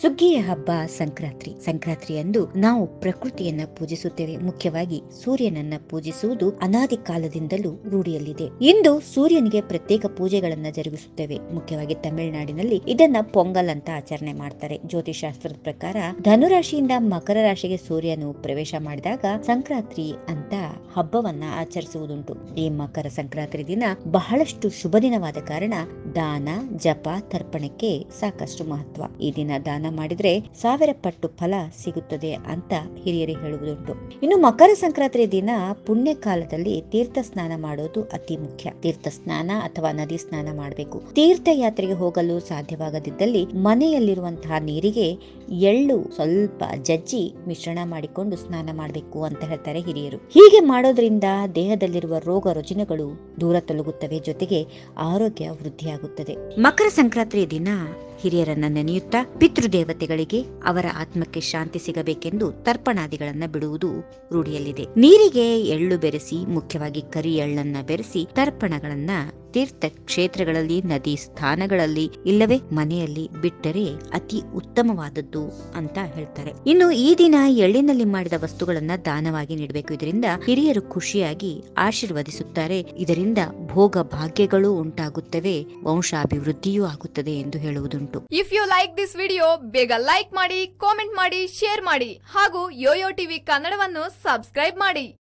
ಸುಗ್ಗಿಯ ಹಬ್ಬ ಸಂಕ್ರಾಂತಿ ಸಂಕ್ರಾಂತಿಯಂದು ನಾವು ಪ್ರಕೃತಿಯನ್ನ ಪೂಜಿಸುತ್ತೇವೆ ಮುಖ್ಯವಾಗಿ ಸೂರ್ಯನನ್ನ ಪೂಜಿಸುವುದು ಅನಾದಿ ಕಾಲದಿಂದಲೂ ರೂಢಿಯಲ್ಲಿದೆ ಇಂದು ಸೂರ್ಯನಿಗೆ ಪ್ರತ್ಯೇಕ ಪೂಜೆಗಳನ್ನ ಜರುಗಿಸುತ್ತೇವೆ ಮುಖ್ಯವಾಗಿ ತಮಿಳುನಾಡಿನಲ್ಲಿ ಇದನ್ನ ಪೊಂಗಲ್ ಅಂತ ಆಚರಣೆ ಮಾಡ್ತಾರೆ ಜ್ಯೋತಿಷಾಸ್ತ್ರದ ಪ್ರಕಾರ ಧನುರಾಶಿಯಿಂದ ಮಕರ ರಾಶಿಗೆ ಸೂರ್ಯನು ಪ್ರವೇಶ ಮಾಡಿದಾಗ ಸಂಕ್ರಾಂತಿ ಅಂತ ಹಬ್ಬವನ್ನ ಆಚರಿಸುವುದುಂಟು ಈ ಮಕರ ಸಂಕ್ರಾಂತಿ ದಿನ ಬಹಳಷ್ಟು ಶುಭ ದಿನವಾದ ಕಾರಣ ದಾನ ಜಪ ತರ್ಪಣಕ್ಕೆ ಸಾಕಷ್ಟು ಮಹತ್ವ ಈ ದಿನ ದಾನ ಮಾಡಿದ್ರೆ ಸಾವಿರ ಪಟ್ಟು ಫಲ ಸಿಗುತ್ತದೆ ಅಂತ ಹಿರಿಯರು ಹೇಳುವುದುಂಟು ಇನ್ನು ಮಕರ ಸಂಕ್ರಾಂತಿ ದಿನ ಪುಣ್ಯ ಕಾಲದಲ್ಲಿ ತೀರ್ಥ ಸ್ನಾನ ಮಾಡೋದು ಅತಿ ಮುಖ್ಯ ತೀರ್ಥ ಸ್ನಾನ ಅಥವಾ ನದಿ ಸ್ನಾನ ಮಾಡಬೇಕು ತೀರ್ಥಯಾತ್ರೆಗೆ ಹೋಗಲು ಸಾಧ್ಯವಾಗದಿದ್ದಲ್ಲಿ ಮನೆಯಲ್ಲಿರುವಂತಹ ನೀರಿಗೆ ಎಳ್ಳು ಸ್ವಲ್ಪ ಜಜ್ಜಿ ಮಿಶ್ರಣ ಮಾಡಿಕೊಂಡು ಸ್ನಾನ ಮಾಡಬೇಕು ಅಂತ ಹೇಳ್ತಾರೆ ಹಿರಿಯರು ಹೀಗೆ ಮಾಡೋದ್ರಿಂದ ದೇಹದಲ್ಲಿರುವ ರೋಗ ರುಜಿನಗಳು ದೂರ ತೊಲಗುತ್ತವೆ ಜೊತೆಗೆ ಆರೋಗ್ಯ ವೃದ್ಧಿಯಾಗುತ್ತದೆ ಮಕರ ಸಂಕ್ರಾಂತಿಯ ದಿನ ಹಿರಿಯರನ್ನ ನೆನೆಯುತ್ತಾ ಪಿತೃದೇವತೆಗಳಿಗೆ ಅವರ ಆತ್ಮಕ್ಕೆ ಶಾಂತಿ ಸಿಗಬೇಕೆಂದು ತರ್ಪಣಾದಿಗಳನ್ನ ಬಿಡುವುದು ರೂಢಿಯಲ್ಲಿದೆ ನೀರಿಗೆ ಎಳ್ಳು ಬೆರೆಸಿ ಮುಖ್ಯವಾಗಿ ಕರಿ ಎಳ್ಳನ್ನ ಬೆರೆಸಿ ತರ್ಪಣಗಳನ್ನ ತೀರ್ಥ ಕ್ಷೇತ್ರಗಳಲ್ಲಿ ನದಿ ಸ್ಥಾನಗಳಲ್ಲಿ ಇಲ್ಲವೇ ಮನೆಯಲ್ಲಿ ಬಿಟ್ಟರೆ ಅತಿ ಉತ್ತಮವಾದದ್ದು ಅಂತ ಹೇಳ್ತಾರೆ ಇನ್ನು ಈ ದಿನ ಎಳ್ಳಿನಲ್ಲಿ ಮಾಡಿದ ವಸ್ತುಗಳನ್ನ ದಾನವಾಗಿ ನೀಡಬೇಕು ಇದರಿಂದ ಹಿರಿಯರು ಖುಷಿಯಾಗಿ ಆಶೀರ್ವದಿಸುತ್ತಾರೆ ಇದರಿಂದ ಭೋಗ ಭಾಗ್ಯಗಳು ಉಂಟಾಗುತ್ತವೆ ವಂಶಾಭಿವೃದ್ಧಿಯೂ ಆಗುತ್ತದೆ ಎಂದು ಹೇಳುವುದುಂಟು if you like this video ಬೇಗ ಲೈಕ್ ಮಾಡಿ ಕಾಮೆಂಟ್ ಮಾಡಿ ಶೇರ್ ಮಾಡಿ ಹಾಗೂ ಯೋಯೋ ಟಿವಿ ಕನ್ನಡವನ್ನು ಸಬ್ಸ್ಕ್ರೈಬ್ ಮಾಡಿ